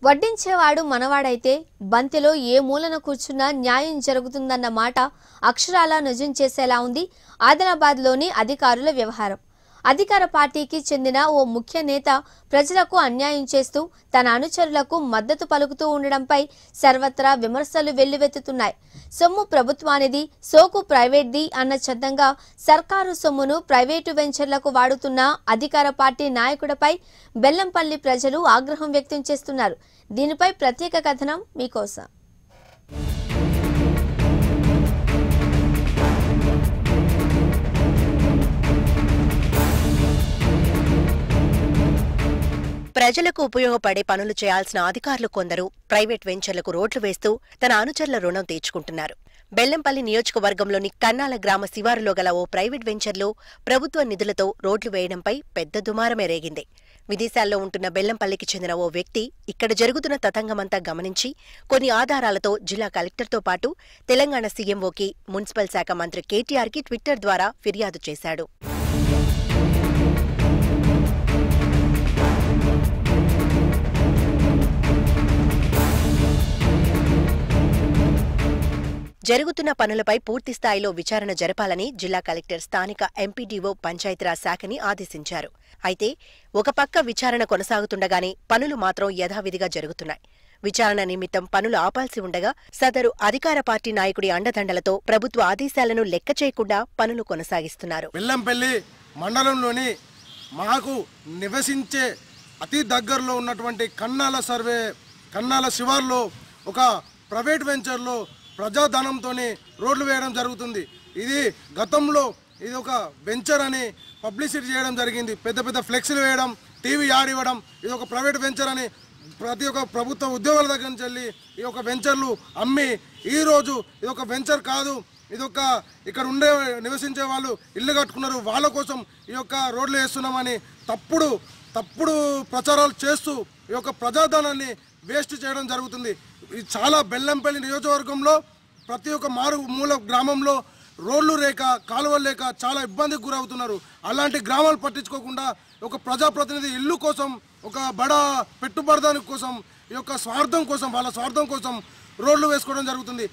వడ్డించేవాడు మనవాడైతే బంతిలో ఏ మూలన కూర్చున్నా న్యాయం జరుగుతుందన్న మాట అక్షరాలా నిజం చేసేలా ఉంది ఆదిలాబాద్లోని అధికారుల వ్యవహారం అధికార పార్టీకి చెందిన ఓ ముఖ్య నేత ప్రజలకు అన్యాయం చేస్తూ తన అనుచరులకు మద్దతు పలుకుతూ ఉండడంపై సర్వత్రా విమర్శలు వెల్లువెత్తుతున్నాయి సొమ్ము ప్రభుత్వానిది సోకు ప్రైవేట్ది అన్న చందంగా సర్కారు సొమ్మును ప్రైవేటు వెంచర్లకు వాడుతున్న అధికార పార్టీ నాయకుడిపై బెల్లంపల్లి ప్రజలు ఆగ్రహం వ్యక్తం చేస్తున్నారు దీనిపై ప్రత్యేక కథనం మీకోసం ప్రజలకు ఉపయోగపడే పనులు చేయాల్సిన అధికారులు కొందరు ప్రైవేట్ వెంచర్లకు రోడ్లు వేస్తూ తన అనుచరుల రుణం తీర్చుకుంటున్నారు బెల్లంపల్లి నియోజకవర్గంలోని కన్నాల గ్రామ శివారులో గల ఓ ప్రైవేట్ వెంచర్లో ప్రభుత్వ నిధులతో రోడ్లు వేయడంపై పెద్ద దుమారమే రేగింది విదేశాల్లో ఉంటున్న బెల్లంపల్లికి చెందిన ఓ వ్యక్తి ఇక్కడ జరుగుతున్న తతంగమంతా గమనించి కొన్ని ఆధారాలతో జిల్లా కలెక్టర్తో పాటు తెలంగాణ సీఎంఓకి మున్సిపల్ శాఖ మంత్రి కేటీఆర్కి ట్విట్టర్ ద్వారా ఫిర్యాదు చేశాడు జరుగుతున్న పనులపై పూర్తి స్థాయిలో విచారణ జరపాలని జిల్లా కలెక్టర్ స్థానిక ఎంపీడీఓ పంచాయతీరాజ్ శాఖని ఆదేశించారు అయితే ఒక పక్క విచారణ కొనసాగుతుండగానే పనులు మాత్రం యథావిధిగా జరుగుతున్నాయి విచారణ నిమిత్తం పనులు ఆపాల్సి ఉండగా సదరు అధికార పార్టీ నాయకుడి అండదండలతో ప్రభుత్వ ఆదేశాలను లెక్క చేయకుండా పనులు కొనసాగిస్తున్నారు బెల్లంపల్లి మండలంలోని మాకు నివసించే అతి దగ్గరలో ఉన్నటువంటి కన్నాల సర్వే కన్నాల శివార్లో ఒక ప్రైవేట్ వెంచర్లో ప్రజాధనంతో రోడ్లు వేయడం జరుగుతుంది ఇది గతంలో ఇది ఒక వెంచర్ అని పబ్లిసిటీ చేయడం జరిగింది పెద్ద పెద్ద ఫ్లెక్సీలు వేయడం టీవీ యాడ్ ఇవ్వడం ఇది ఒక ప్రైవేట్ వెంచర్ అని ప్రతి ఒక్క ప్రభుత్వ ఉద్యోగుల దగ్గర నుంచి వెళ్ళి ఈ యొక్క వెంచర్లు అమ్మి ఈరోజు ఇది ఒక వెంచర్ కాదు ఇది ఒక ఇక్కడ ఉండే నివసించే వాళ్ళు ఇల్లు కట్టుకున్నారు వాళ్ళ కోసం ఈ యొక్క రోడ్లు వేస్తున్నామని తప్పుడు తప్పుడు ప్రచారాలు చేస్తూ ఈ యొక్క ప్రజాధనాన్ని వేస్ట్ చేయడం జరుగుతుంది ఇది చాలా బెల్లంపల్లి నియోజకవర్గంలో ప్రతి ఒక్క మారు మూల గ్రామంలో రోడ్లు లేక కాలువలు లేక చాలా ఇబ్బందికి గురవుతున్నారు అలాంటి గ్రామాలు పట్టించుకోకుండా ఒక ప్రజాప్రతినిధి ఇల్లు కోసం ఒక బడా పెట్టుబడిదాని కోసం ఈ యొక్క స్వార్థం కోసం వాళ్ళ స్వార్థం కోసం రోడ్లు వేసుకోవడం జరుగుతుంది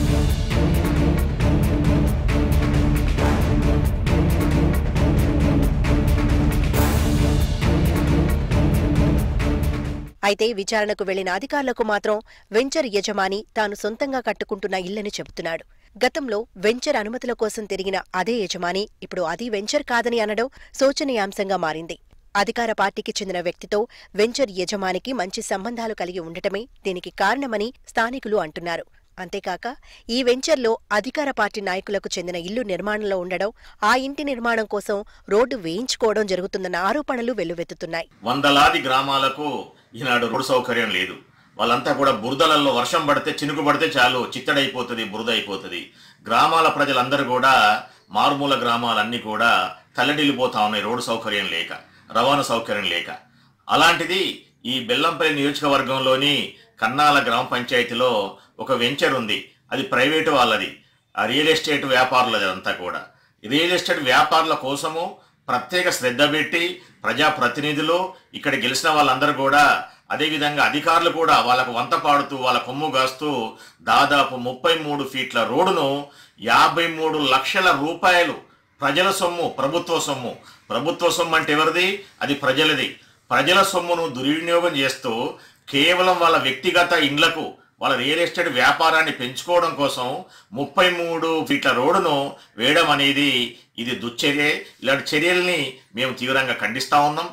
అయితే విచారణకు వెళ్లిన అధికారులకు మాత్రం వెంచర్ యజమాని తాను సొంతంగా కట్టుకుంటున్న ఇల్లని చెబుతున్నాడు గతంలో వెంచర్ అనుమతుల కోసం తిరిగిన అదే యజమాని ఇప్పుడు అది వెంచర్ కాదని అనడం శోచనీయాంశంగా మారింది అధికార పార్టీకి చెందిన వ్యక్తితో వెంచర్ యజమానికి మంచి సంబంధాలు కలిగి ఉండటమే దీనికి కారణమని స్థానికులు అంటున్నారు అంతేకాక ఈ వెంచర్లో అధికార పార్టీ నాయకులకు చెందిన ఇల్లు నిర్మాణంలో ఉండడం ఆ ఇంటి నిర్మాణం కోసం రోడ్డు వేయించుకోవడం జరుగుతుందన్న ఆరోపణలు వెల్లువెత్తుతున్నాయి వందలాది గ్రామాలకు ఈనాడు రోడ్డు సౌకర్యం లేదు వాళ్ళంతా కూడా బురదలలో వర్షం పడితే చినుకు పడితే చాలు చిత్తడైపోతుంది బురద అయిపోతుంది గ్రామాల ప్రజలందరూ కూడా మారుమూల గ్రామాలన్నీ కూడా తల్లడిల్లిపోతా ఉన్నాయి రోడ్డు సౌకర్యం లేక రవాణా సౌకర్యం లేక అలాంటిది ఈ బెల్లంపల్లి నియోజకవర్గంలోని కన్నాల గ్రామ పంచాయతీలో ఒక వెంచర్ ఉంది అది ప్రైవేటు వాళ్ళది ఆ రియల్ ఎస్టేట్ వ్యాపారులది అదంతా కూడా రియల్ ఎస్టేట్ వ్యాపారుల కోసము ప్రత్యేక శ్రద్ధ పెట్టి ప్రజాప్రతినిధులు ఇక్కడ గెలిచిన వాళ్ళందరూ కూడా అదేవిధంగా అధికారులు కూడా వాళ్ళకు వంత పాడుతూ వాళ్ళ కొమ్ము కాస్తూ దాదాపు ముప్పై మూడు ఫీట్ల రోడ్డును యాభై మూడు లక్షల రూపాయలు ప్రజల సొమ్ము ప్రభుత్వ సొమ్ము ప్రభుత్వ సొమ్ము అంటే ఎవరిది అది ప్రజలది ప్రజల సొమ్మును దుర్వినియోగం చేస్తూ కేవలం వాళ్ళ వ్యక్తిగత ఇండ్లకు వాళ్ళ రియల్ ఎస్టేట్ వ్యాపారాన్ని పెంచుకోవడం కోసం ముప్పై మూడు ఫీట్ల రోడ్డును వేయడం అనేది ఇది దుశ్చర్య ఇలాంటి చర్యల్ని మేము తీవ్రంగా ఖండిస్తా ఉన్నాం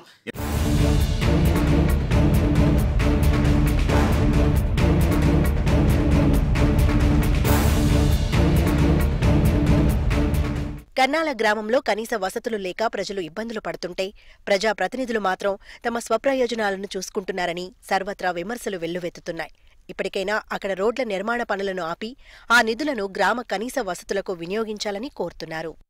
కన్నాల గ్రామంలో కనీస వసతులు లేక ప్రజలు ఇబ్బందులు పడుతుంటే ప్రజా ప్రతినిధులు మాత్రం తమ స్వప్రయోజనాలను చూసుకుంటున్నారని సర్వత్రా విమర్శలు వెల్లువెత్తుతున్నాయి ఇప్పటికైనా అక్కడ రోడ్ల నిర్మాణ పనులను ఆపి ఆ నిధులను గ్రామ కనీస వసతులకు వినియోగించాలని కోరుతున్నారు